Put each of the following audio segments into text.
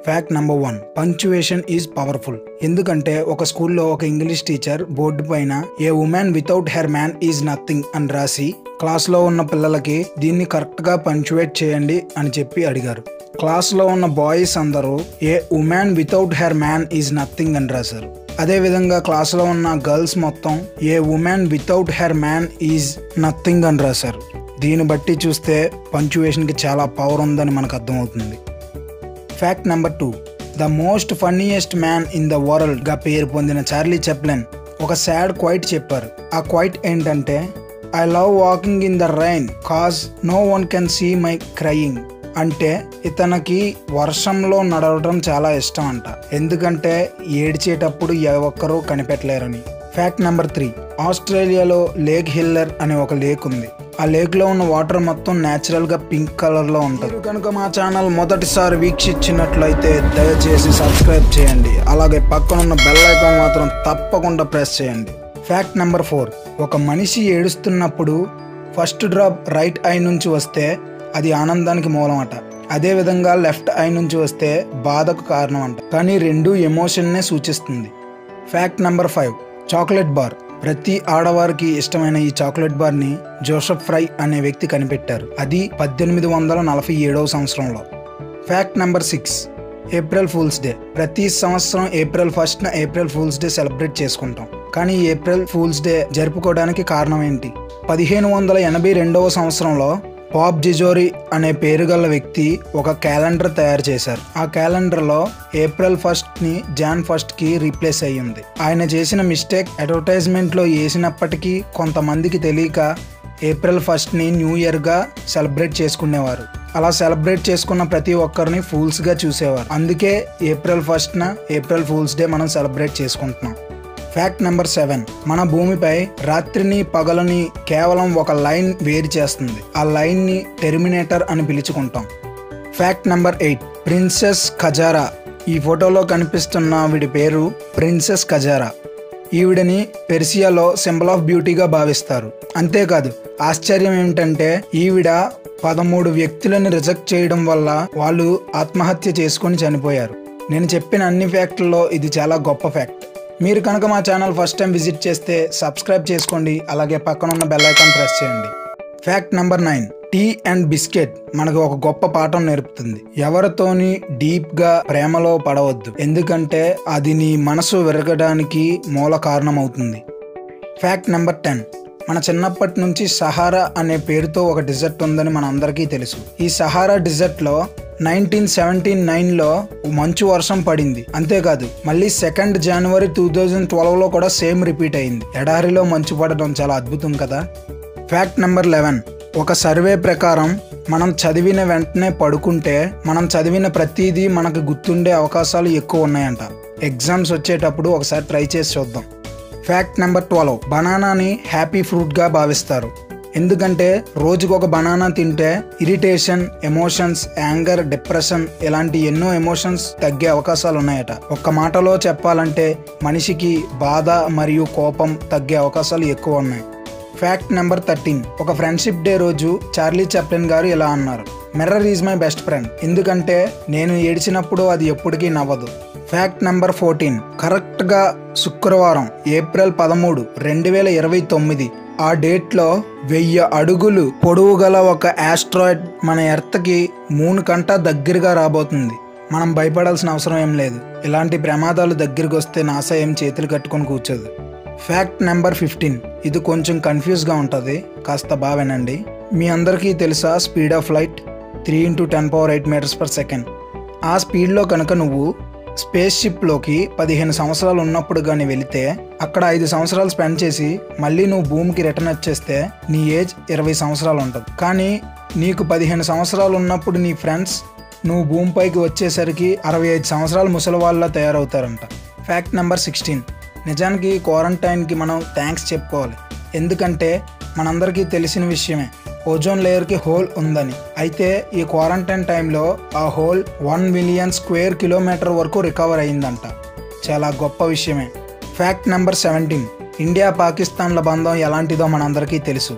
fact number one punctuation is powerful ఎందుకంటే ఒక స్కూల్లో ఒక ఇంగ్లీష్ టీచర్ బోర్డు పైన a woman without her man is nothing అని రాసి క్లాస్లో ఉన్న పిల్లలకి దీన్ని కరెక్ట్గా పంచువేట్ చేయండి అని చెప్పి అడిగారు క్లాస్లో ఉన్న బాయ్స్ అందరూ a woman without her man is nothing అని రాశారు అదే విధంగా క్లాస్లో ఉన్న గర్ల్స్ మొత్తం a woman without her man is nothing అని రాశారు దీన్ని బట్టి చూస్తే పంచువేషన్కి చాలా పవర్ ఉందని మనకు అర్థమవుతుంది fact number two the most funniest man in the world గా పేరు పొందిన చార్లీ చెప్లెన్ ఒక సాడ్ క్వైట్ చెప్పారు ఆ క్వైట్ ఏంటంటే I love walking in the rain cause no one can see my crying అంటే ఇతనికి వర్షంలో నడవడం చాలా ఇష్టం అంట ఎందుకంటే ఏడ్చేటప్పుడు ఏ ఒక్కరూ కనిపెట్టలేరని ఫ్యాక్ట్ నెంబర్ త్రీ ఆస్ట్రేలియాలో లేక్ హిల్లర్ అనే ఒక లేక్ ఉంది ఆ లేక్ లో ఉన్న వాటర్ మొత్తం నేచురల్ గా పింక్ కలర్ లో ఉంటుంది మీరు కనుక మా ఛానల్ మొదటిసారి వీక్షించినట్లయితే దయచేసి సబ్స్క్రైబ్ చేయండి అలాగే పక్కన ఉన్న బెల్ ఐకాన్ మాత్రం తప్పకుండా ప్రెస్ చేయండి ఫ్యాక్ట్ నెంబర్ ఫోర్ ఒక మనిషి ఏడుస్తున్నప్పుడు ఫస్ట్ డ్రాప్ రైట్ ఐ నుంచి వస్తే అది ఆనందానికి మూలం అట అదే విధంగా లెఫ్ట్ ఐ నుంచి వస్తే బాధకు కారణం అంట కానీ రెండు ఎమోషన్నే సూచిస్తుంది fact number five chocolate bar ప్రతి ఆడవారికి ఇష్టమైన ఈ చాక్లెట్ బార్ ని జోసెఫ్ ఫ్రై అనే వ్యక్తి కనిపెట్టారు అది పద్దెనిమిది వందల నలభై ఏడవ సంవత్సరంలో fact number six April fools day ప్రతి సంవత్సరం ఏప్రిల్ ఫస్ట్ న ఏప్రిల్ ఫూల్స్ డే సెలబ్రేట్ చేసుకుంటాం కానీ ఈ ఏప్రిల్ ఫూల్స్ డే జరుపుకోవడానికి కారణం ఏంటి పదిహేను వందల ఎనభై రెండవ సంవత్సరంలో పాప్ జిజోరి అనే పేరు గల వ్యక్తి ఒక క్యాలెండర్ తయారు చేశారు ఆ క్యాలెండర్ లో ఏప్రిల్ ఫస్ట్ ని జాన్ ఫస్ట్ కి రీప్లేస్ అయ్యింది ఆయన చేసిన మిస్టేక్ అడ్వర్టైజ్మెంట్ లో వేసినప్పటికీ కొంతమందికి తెలియక ఏప్రిల్ ఫస్ట్ ని న్యూ ఇయర్ గా సెలబ్రేట్ చేసుకునేవారు అలా సెలబ్రేట్ చేసుకున్న ప్రతి ఒక్కరిని ఫూల్స్ గా చూసేవారు అందుకే ఏప్రిల్ ఫస్ట్ న ఏప్రిల్ ఫూల్స్ డే మనం సెలబ్రేట్ చేసుకుంటున్నాం ఫ్యాక్ట్ నెంబర్ సెవెన్ మన భూమిపై రాత్రిని పగలని కేవలం ఒక లైన్ వేరు చేస్తుంది ఆ లైన్ ని టెర్మినేటర్ అని పిలుచుకుంటాం fact number eight princess Qajar ఈ ఫోటోలో కనిపిస్తున్న వీడి పేరు ప్రిన్సెస్ ఖజారా ఈవిడని పెర్సియాలో సింబల్ ఆఫ్ బ్యూటీగా భావిస్తారు అంతేకాదు ఆశ్చర్యం ఏమిటంటే ఈవిడ పదమూడు వ్యక్తులను రిజెక్ట్ చేయడం వల్ల వాళ్ళు ఆత్మహత్య చేసుకొని చనిపోయారు నేను చెప్పిన అన్ని ఫ్యాక్ట్లలో ఇది చాలా గొప్ప ఫ్యాక్ట్ మీరు కనుక మా ఛానల్ ఫస్ట్ టైం విజిట్ చేస్తే సబ్స్క్రైబ్ చేసుకోండి అలాగే పక్కన ఉన్న బెల్ ఐకాన్ ప్రెస్ చేయండి fact number nine tea and biscuit మనకు ఒక గొప్ప పాఠం నేర్పుతుంది ఎవరితోని డీప్ గా ప్రేమలో పడవద్దు ఎందుకంటే అది నీ మనసు విరగడానికి మూల కారణం అవుతుంది ఫ్యాక్ట్ నెంబర్ టెన్ మన చిన్నప్పటి నుంచి సహారా అనే పేరుతో ఒక డిజర్ట్ ఉందని మన అందరికీ తెలుసు ఈ సహారా డిజర్ట్ లో నైన్టీన్ సెవెంటీ నైన్ లో మంచు వర్షం పడింది అంతేకాదు మళ్ళీ సెకండ్ జనవరి టూ థౌజండ్ ట్వెల్వ్ లో కూడా సేమ్ రిపీట్ అయింది ఎడారిలో మంచు పడడం చాలా అద్భుతం కదా ఫ్యాక్ట్ నెంబర్ లెవెన్ ఒక సర్వే ప్రకారం మనం చదివిన వెంటనే పడుకుంటే మనం చదివిన ప్రతిదీ మనకు గుర్తుండే అవకాశాలు ఎక్కువ ఉన్నాయంట ఎగ్జామ్స్ వచ్చేటప్పుడు ఒకసారి ట్రై చేసి చూద్దాం ఫ్యాక్ట్ నెంబర్ ట్వెల్వ్ బనానాని హ్యాపీ ఫ్రూట్గా భావిస్తారు ఎందుకంటే రోజుకు ఒక బనానా తింటే ఇరిటేషన్ ఎమోషన్స్ యాంగర్ డిప్రెషన్ ఇలాంటి ఎన్నో ఎమోషన్స్ తగ్గే అవకాశాలు ఉన్నాయట ఒక్క మాటలో చెప్పాలంటే మనిషికి బాధ మరియు కోపం తగ్గే అవకాశాలు ఎక్కువ ఉన్నాయి ఫ్యాక్ట్ నెంబర్ థర్టీన్ ఒక ఫ్రెండ్షిప్ డే రోజు చార్లీ చాప్లిన్ గారు ఇలా అన్నారు mirror is my best friend ఎందుకంటే నేను ఏడ్చినప్పుడు అది ఎప్పటికీ నవ్వదు ఫ్యాక్ట్ నెంబర్ ఫోర్టీన్ కరెక్ట్గా శుక్రవారం ఏప్రిల్ పదమూడు రెండు వేల ఇరవై తొమ్మిది ఆ డేట్లో వెయ్యి అడుగులు పొడవు గల ఒక ఆస్ట్రాయిడ్ మన ఎర్త్కి మూన్ కంట దగ్గరగా రాబోతుంది మనం భయపడాల్సిన అవసరం ఏం లేదు ఇలాంటి ప్రమాదాలు దగ్గరికి వస్తే నాసా ఏం చేతులు కట్టుకొని కూర్చోదు ఫ్యాక్ట్ నెంబర్ ఫిఫ్టీన్ ఇది కొంచెం కన్ఫ్యూజ్గా ఉంటుంది కాస్త బాగా వినండి మీ అందరికీ తెలుసా speed of light three into ten power eight metres per second ఆ స్పీడ్లో కనుక నువ్వు స్పేస్ షిప్లోకి పదిహేను సంవత్సరాలు ఉన్నప్పుడు కానీ వెళితే అక్కడ ఐదు సంవత్సరాలు స్పెండ్ చేసి మళ్ళీ నువ్వు భూమికి రిటర్న్ వచ్చేస్తే నీ ఏజ్ ఇరవై సంవత్సరాలు ఉంటుంది కానీ నీకు పదిహేను సంవత్సరాలు ఉన్నప్పుడు నీ ఫ్రెండ్స్ నువ్వు భూమిపైకి వచ్చేసరికి అరవై ఐదు సంవత్సరాలు ముసలి వాళ్ళ తయారవుతారంట ఫ్యాక్ట్ నెంబర్ సిక్స్టీన్ నిజానికి క్వారంటైన్కి మనం థ్యాంక్స్ చెప్పుకోవాలి ఎందుకంటే మనందరికీ తెలిసిన విషయమే ఓజోన్ లేయర్కి హోల్ ఉందని అయితే ఈ క్వారంటైన్ టైంలో ఆ hole one million square kilometre వరకు రికవర్ అయిందంట చాలా గొప్ప విషయమే ఫ్యాక్ట్ నెంబర్ సెవెంటీన్ ఇండియా పాకిస్తాన్ల బంధం ఎలాంటిదో మనందరికీ తెలుసు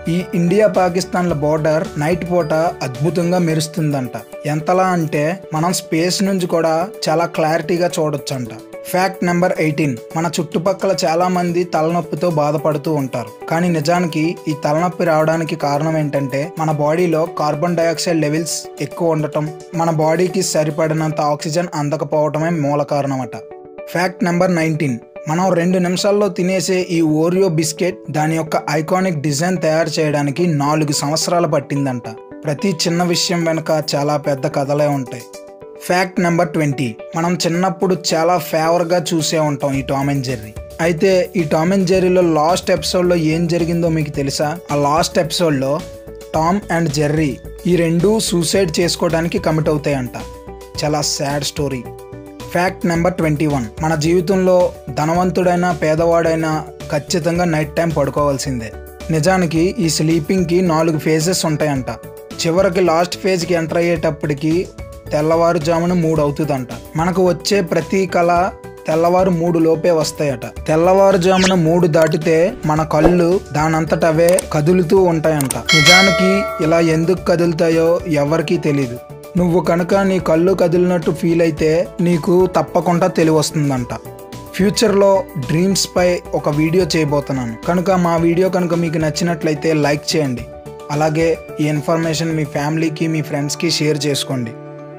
ఈ ఇండియా పాకిస్తాన్ల బోర్డర్ నైట్ పూట అద్భుతంగా మెరుస్తుందంట ఎంతలా అంటే మనం స్పేస్ నుంచి కూడా చాలా క్లారిటీగా చూడొచ్చంట ఫ్యాక్ట్ నెంబర్ ఎయిటీన్ మన చుట్టుపక్కల చాలా మంది తలనొప్పితో బాధపడుతూ ఉంటారు కానీ నిజానికి ఈ తలనొప్పి రావడానికి కారణం ఏంటంటే మన బాడీలో కార్బన్ డైఆక్సైడ్ లెవెల్స్ ఎక్కువ ఉండటం మన బాడీకి సరిపడినంత ఆక్సిజన్ అందకపోవటమే మూల కారణమట ఫ్యాక్ట్ నెంబర్ నైన్టీన్ మనం రెండు నిమిషాల్లో తినేసే ఈ ఓరియో బిస్కెట్ దాని యొక్క ఐకానిక్ డిజైన్ తయారు చేయడానికి నాలుగు సంవత్సరాలు పట్టిందంట ప్రతి చిన్న విషయం వెనుక చాలా పెద్ద కథలే ఉంటాయి ఫ్యాక్ట్ నెంబర్ ట్వంటీ మనం చిన్నప్పుడు చాలా ఫేవర్గా చూసే ఉంటాం ఈ టామ్ అండ్ జెర్రీ అయితే ఈ టామ్ అండ్ జెర్రీలో లాస్ట్ ఎపిసోడ్లో ఏం జరిగిందో మీకు తెలుసా ఆ లాస్ట్ ఎపిసోడ్లో టామ్ అండ్ జెర్రీ ఈ రెండు సూసైడ్ చేసుకోవడానికి కమిట్ అవుతాయంట చాలా sad story fact number twenty one మన జీవితంలో ధనవంతుడైనా పేదవాడైనా ఖచ్చితంగా నైట్ టైం పడుకోవాల్సిందే నిజానికి ఈ స్లీపింగ్కి నాలుగు ఫేజెస్ ఉంటాయంట చివరికి లాస్ట్ ఫేజ్కి ఎంటర్ అయ్యేటప్పటికి తెల్లవారుజామున మూడు అవుతుందంట మనకు వచ్చే ప్రతి కళ తెల్లవారు మూడు లోపే వస్తాయట తెల్లవారుజామున మూడు దాటితే మన కళ్ళు దానంతట అవే కదులుతూ ఉంటాయంట నిజానికి ఇలా ఎందుకు కదులుతాయో ఎవరికీ తెలియదు నువ్వు కనుక నీ కళ్ళు కదిలినట్టు ఫీల్ అయితే నీకు తప్పకుండా తెలివి వస్తుందంట ఫ్యూచర్లో డ్రీమ్స్ పై ఒక వీడియో చేయబోతున్నాను కనుక మా వీడియో కనుక మీకు నచ్చినట్లయితే లైక్ చేయండి అలాగే ఈ ఇన్ఫర్మేషన్ మీ ఫ్యామిలీకి మీ ఫ్రెండ్స్కి షేర్ చేసుకోండి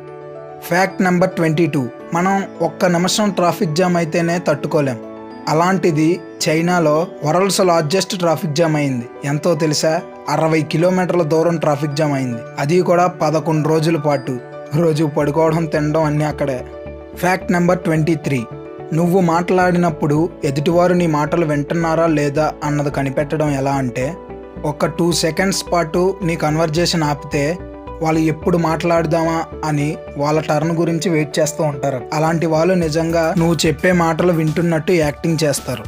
ఫ్యాక్ట్ నెంబర్ ట్వంటీ టూ మనం ఒక్క నిమిషం ట్రాఫిక్ జామ్ అయితేనే తట్టుకోలేం అలాంటిది చైనాలో వరల్డ్స్ లార్జెస్ట్ ట్రాఫిక్ జామ్ అయింది ఎంతో తెలుసా అరవై కిలోమీటర్ల దూరం ట్రాఫిక్ జామ్ అయింది అది కూడా పదకొండు రోజుల పాటు రోజు పడుకోవడం తినడం అన్నీ అక్కడే ఫ్యాక్ట్ నెంబర్ ట్వంటీ త్రీ నువ్వు మాట్లాడినప్పుడు ఎదుటివారు నీ మాటలు వింటున్నారా లేదా అన్నది కనిపెట్టడం ఎలా అంటే ఒక టూ సెకండ్స్ పాటు నీ కన్వర్జేషన్ ఆపితే వాళ్ళు ఎప్పుడు మాట్లాడదామా అని వాళ్ళ టర్న్ గురించి వెయిట్ చేస్తూ ఉంటారు అలాంటి వాళ్ళు నిజంగా నువ్వు చెప్పే మాటలు వింటున్నట్టు యాక్టింగ్ చేస్తారు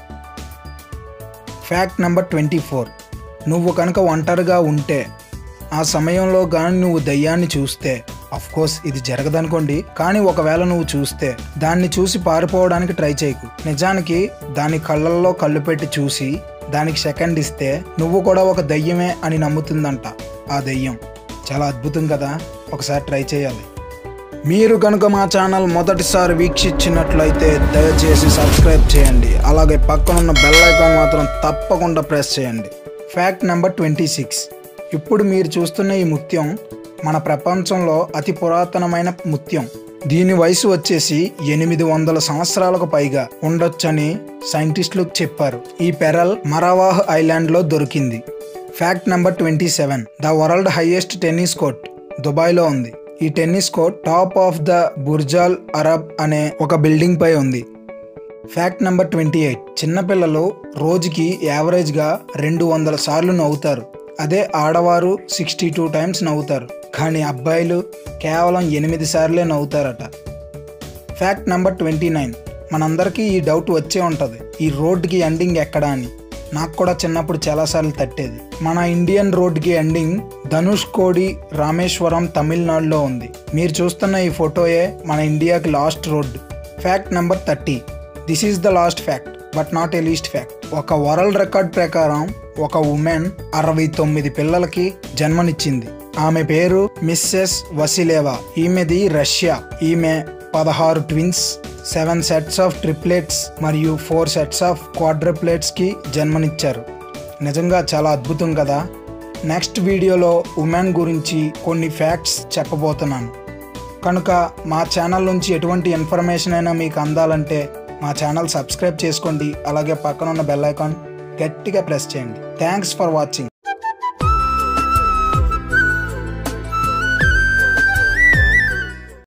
ఫ్యాక్ట్ నెంబర్ ట్వంటీ ఫోర్ నువ్వు కనుక ఒంటరిగా ఉంటే ఆ సమయంలో కానీ నువ్వు దయ్యాన్ని చూస్తే అఫ్ కోర్స్ ఇది జరగదనుకోండి కానీ ఒకవేళ నువ్వు చూస్తే దాన్ని చూసి పారిపోవడానికి ట్రై చేయకు నిజానికి దాని కళ్ళల్లో కళ్ళు పెట్టి చూసి దానికి సెకండ్ ఇస్తే నువ్వు కూడా ఒక దయ్యమే అని నమ్ముతుందంట ఆ దయ్యం చాలా అద్భుతం కదా ఒకసారి ట్రై చేయాలి మీరు కనుక మా ఛానల్ మొదటిసారి వీక్షించినట్లయితే దయచేసి సబ్స్క్రైబ్ చేయండి అలాగే పక్కనున్న బెల్ ఐకాన్ మాత్రం తప్పకుండా ప్రెస్ చేయండి ఫ్యాక్ట్ నెంబర్ ట్వంటీ సిక్స్ ఇప్పుడు మీరు చూస్తున్న ఈ ముత్యం మన ప్రపంచంలో అతి పురాతనమైన ముత్యం దీని వయసు వచ్చేసి ఎనిమిది వందల సంవత్సరాలకు పైగా ఉండొచ్చని సైంటిస్టులు చెప్పారు ఈ పెరల్ మరావాహ్ ఐలాండ్లో దొరికింది fact number twenty seven the world highest tennis court దుబాయ్లో ఉంది ఈ tennis court top of the Burj al Arab అనే ఒక బిల్డింగ్ పై ఉంది ఫ్యాక్ట్ నెంబర్ ట్వంటీ ఎయిట్ చిన్నపిల్లలు రోజుకి యావరేజ్గా రెండు వందల సార్లు నవ్వుతారు అదే ఆడవారు సిక్స్టీ టూ టైమ్స్ నవ్వుతారు కానీ అబ్బాయిలు కేవలం ఎనిమిది సార్లే నవ్వుతారట ఫ్యాక్ట్ నెంబర్ ట్వంటీ నైన్ మనందరికీ ఈ డౌట్ వచ్చే ఉంటుంది ఈ రోడ్డుకి ఎండింగ్ ఎక్కడా అని నాకు కూడా చిన్నప్పుడు చాలాసార్లు తట్టేది మన ఇండియన్ రోడ్కి ఎండింగ్ ధనుష్ కోడి రామేశ్వరం తమిళనాడులో ఉంది మీరు చూస్తున్న ఈ ఫోటోయే మన ఇండియాకి last road fact number thirty this is the last fact but not a least fact ఒక వరల్డ్ రికార్డ్ ప్రకారం ఒక ఉమెన్ అరవై తొమ్మిది పిల్లలకి జన్మనిచ్చింది ఆమె పేరు మిస్సెస్ వసిలేవా ఈమెది రష్యా ఈమె పదహారు twins seven sets of triplets మరియు ఫోర్ సెట్స్ ఆఫ్ క్వాడ్రప్లెట్స్ కి జన్మనిచ్చారు నిజంగా చాలా అద్భుతం కదా నెక్స్ట్ వీడియోలో ఉమెన్ గురించి కొన్ని ఫ్యాక్ట్స్ చెప్పబోతున్నాను కనుక మా ఛానల్ నుంచి ఎటువంటి ఇన్ఫర్మేషన్ అయినా మీకు అందాలంటే మా ఛానల్ సబ్స్క్రైబ్ చేసుకోండి అలాగే పక్కన ఉన్న బెల్ ఐకాన్ గట్టిగా ప్రెస్ చేయండి థ్యాంక్స్ ఫర్ వాచింగ్